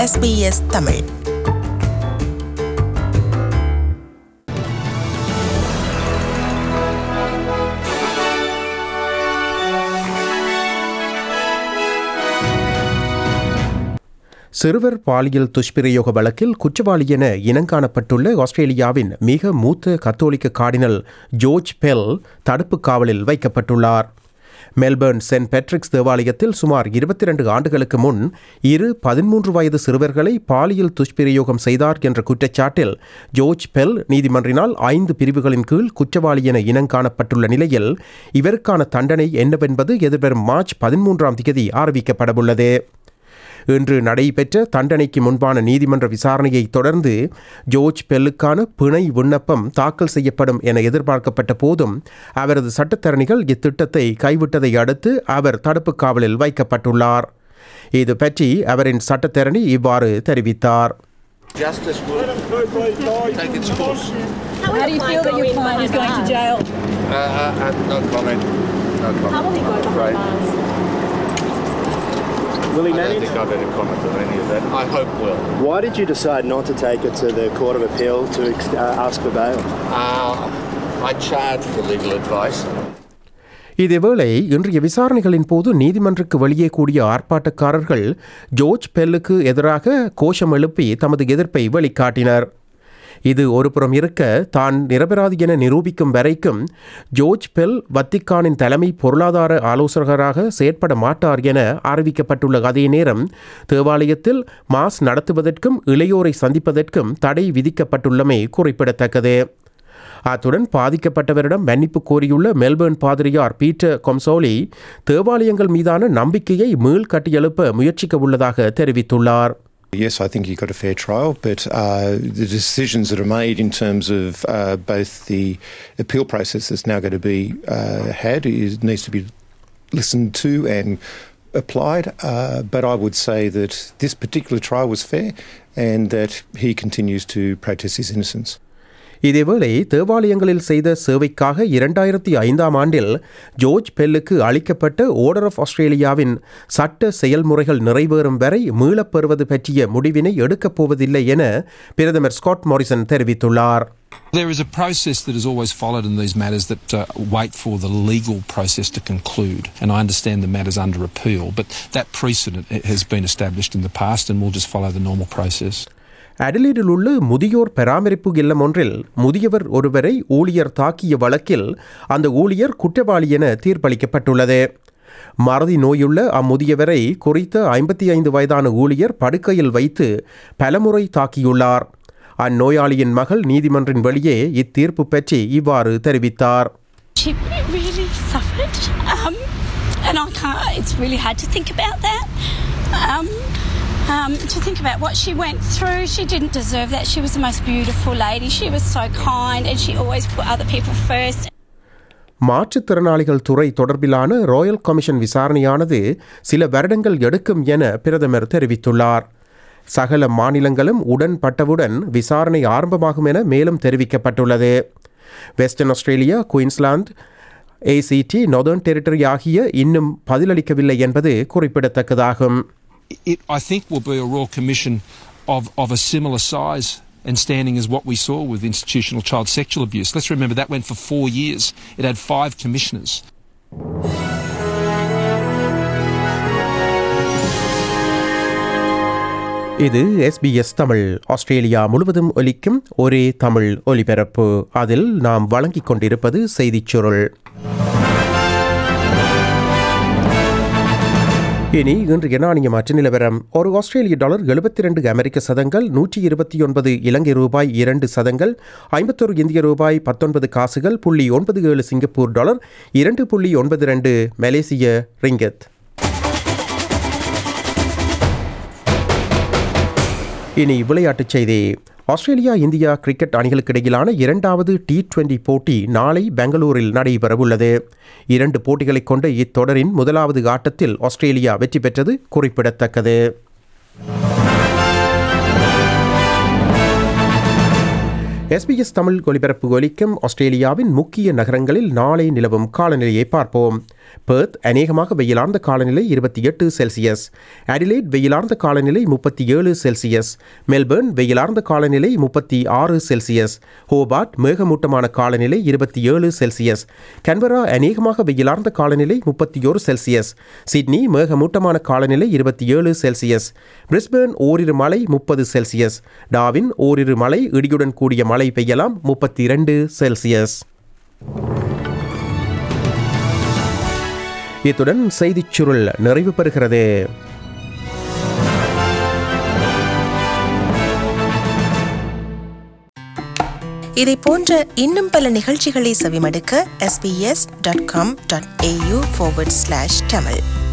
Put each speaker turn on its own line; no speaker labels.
SBS Tamil
சிறுவர் பாலியல் துஷ்பிரயோக வழக்கில் குற்றவாளி என இனங்காணப்பட்டுள்ள ஆஸ்திரேலியாவின் மிக மூத்த கத்தோலிக்க கார்டினல் ஜோர்ஜ் பெல் தடுப்பு காவலில் வைக்கப்பட்டுள்ளார் மெல்பர்ன் சென்ட் பேட்ரிக்ஸ் தேவாலயத்தில் சுமார் இருபத்தி ரெண்டு ஆண்டுகளுக்கு முன் இரு பதிமூன்று வயது சிறுவர்களை பாலியல் துஷ்பிரயோகம் செய்தார் என்ற குற்றச்சாட்டில் ஜோர்ஜ் பெல் நீதிமன்றினால் ஐந்து பிரிவுகளின் கீழ் குற்றவாளி என இனங்காணப்பட்டுள்ள நிலையில் இவருக்கான தண்டனை என்னவென்பது எதிர்வரும் மார்ச் பதிமூன்றாம் தேதி அறிவிக்கப்படவுள்ளது இன்று நடைபெற்ற தண்டனைக்கு முன்பான நீதிமன்ற விசாரணையை தொடர்ந்து ஜோர்ஜ் பெல்லுக்கான பிணை விண்ணப்பம் தாக்கல் செய்யப்படும் என எதிர்பார்க்கப்பட்ட போதும் அவரது சட்டத்தரணிகள் இத்திட்டத்தை கைவிட்டதை அடுத்து அவர் தடுப்பு காவலில் வைக்கப்பட்டுள்ளார் இது பற்றி அவரின் சட்டத்தரணி இவ்வாறு தெரிவித்தார்
Justice will take its course.
How do you feel that your client is going to jail?
Uh, uh, uh, no comment. No comment.
How will he go
I'm
behind
afraid.
bars?
Will he
I don't
manage?
think I've any comment on any of that. I hope well.
Why did you decide not to take it to the Court of Appeal to ex- uh, ask for bail?
Uh, I charge for legal advice.
இதேவேளை இன்றைய விசாரணைகளின் போது நீதிமன்றக்கு வெளியே கூடிய ஆர்ப்பாட்டக்காரர்கள் George பெல்லுக்கு எதிராக கோஷம் எழுப்பி தமது எதிர்ப்பை வெளிக்காட்டினர் இது ஒருபுறம் இருக்க தான் நிரபராதி என நிரூபிக்கும் வரைக்கும் ஜோர்ஜ் பெல் வத்திக்கானின் தலைமை பொருளாதார ஆலோசகராக செயற்பட மாட்டார் என அறிவிக்கப்பட்டுள்ள அதே நேரம் தேவாலயத்தில் மாஸ் நடத்துவதற்கும் இளையோரை சந்திப்பதற்கும் தடை விதிக்கப்பட்டுள்ளமை குறிப்பிடத்தக்கது அத்துடன் பாதிக்கப்பட்டவரிடம் மன்னிப்பு கோரியுள்ள மெல்பர்ன் பாதிரியார் பீட்டர் கொம்சோலி தேவாலயங்கள் மீதான நம்பிக்கையை மீள் கட்டியெழுப்ப முயற்சிக்க உள்ளதாக தெரிவித்துள்ளார்
Yes, I think you got a fair trial, but uh, the decisions that are made in terms of uh, both the appeal process that's now going to be uh, had is, needs to be listened to and applied. Uh, but I would say that this particular trial was fair and that he continues to protest his innocence.
இதேவேளை தேவாலயங்களில் செய்த சேவைக்காக இரண்டாயிரத்தி ஐந்தாம் ஆண்டில் George பெல்லுக்கு அளிக்கப்பட்ட order of ஆஸ்திரேலியாவின் சட்ட செயல்முறைகள் நிறைவேறும் வரை மீளப் பெறுவது பற்றிய முடிவினை எடுக்கப் போவதில்லை என பிரதமர் ஸ்காட் மாரிசன் தெரிவித்துள்ளார்
There is a process that is always followed in these matters that uh, wait for the legal process to conclude. And I understand the matter's under appeal, but that precedent has been established in the past and we'll just follow the normal process.
அடலீடில் உள்ள முதியோர் பராமரிப்பு இல்லம் ஒன்றில் முதியவர் ஒருவரை ஊழியர் தாக்கிய வழக்கில் அந்த ஊழியர் குற்றவாளி என தீர்ப்பளிக்கப்பட்டுள்ளது மறதி நோயுள்ள அம்முதியவரை குறித்த ஐம்பத்தி ஐந்து வயதான ஊழியர் படுக்கையில் வைத்து பலமுறை தாக்கியுள்ளார் அந்நோயாளியின் மகள் நீதிமன்றின் வெளியே இத்தீர்ப்பு பற்றி இவ்வாறு தெரிவித்தார்
She really suffered, um, and I can't. It's really hard to think about that. Um, um, to think about what she went through, she didn't deserve that. She was the most beautiful lady. She was so kind, and she always put other people first.
மாற்றுத்திறனாளிகள் துறை தொடர்பிலான Royal commission விசாரணையானது சில வருடங்கள் எடுக்கும் என பிரதமர் தெரிவித்துள்ளார் சகல மாநிலங்களும் உடன்பட்டவுடன் விசாரணை ஆரம்பமாகும் என மேலும் தெரிவிக்கப்பட்டுள்ளது western Australia Queensland A C T northern territory ஆகிய இன்னும் பதிலளிக்கவில்லை என்பது குறிப்பிடத்தக்கதாகும்
It, I think, will be a Royal Commission of, of a similar size and standing as what we saw with institutional child sexual abuse. Let's remember that went for four years. It had five commissioners.
இது S B S Tamil Australia முழுவதும் ஒலிக்கும் ஒரே தமிழ் ஒலிபரப்பு அதில் நாம் வழங்கிக் கொண்டிருப்பது செய்திச் சுருள் இனி இன்றைய நாணய மாற்று நிலவரம் ஒரு ஆஸ்திரேலிய டாலர் எழுபத்தி ரெண்டு அமெரிக்க சதங்கள் நூற்றி இருபத்தி ஒன்பது இலங்கை ரூபாய் இரண்டு சதங்கள் ஐம்பத்தொரு இந்திய ரூபாய் பத்தொன்பது காசுகள் புள்ளி ஒன்பது ஏழு சிங்கப்பூர் டாலர் இரண்டு புள்ளி ஒன்பது ரெண்டு மலேசிய ரிங்கத் இனி விளையாட்டுச் செய்தி ஆஸ்திரேலியா இந்தியா கிரிக்கெட் அணிகளுக்கு இடையிலான இரண்டாவது டி டுவெண்டி போட்டி நாளை பெங்களூரில் நடைபெறவுள்ளது இரண்டு போட்டிகளைக் கொண்ட இத்தொடரின் முதலாவது ஆட்டத்தில் ஆஸ்திரேலியா வெற்றி பெற்றது குறிப்பிடத்தக்கது எஸ்பிஎஸ் தமிழ் ஒலிபரப்பு ஒலிக்கும் ஆஸ்திரேலியாவின் முக்கிய நகரங்களில் நாளை நிலவும் காலநிலையை பார்ப்போம் பெர்த் அநேகமாக வெயிலார்ந்த காலநிலை இருபத்தி எட்டு செல்சியஸ் அடிலைட் வெயிலார்ந்த காலநிலை முப்பத்தி ஏழு செல்சியஸ் மெல்பர்ன் வெயிலார்ந்த காலநிலை முப்பத்தி ஆறு செல்சியஸ் ஹோபார்ட் மேகமூட்டமான காலநிலை இருபத்தி ஏழு செல்சியஸ் கன்பரா அநேகமாக வெயிலார்ந்த காலநிலை முப்பத்தி ஒரு செல்சியஸ் சிட்னி மேகமூட்டமான காலநிலை இருபத்தி ஏழு செல்சியஸ் பிரிஸ்பேர்ன் ஓரிரு மழை முப்பது செல்சியஸ் டாவின் ஓரிரு மழை இடியுடன் கூடிய மழை பெய்யலாம் முப்பத்தி இரண்டு செல்சியஸ் இத்துடன் செய்திச் சுருள் நிறைவு பெறுகிறது
இதை போன்ற இன்னும் பல நிகழ்ச்சிகளை செவிமடுக்க sbs.com.au forward slash tamil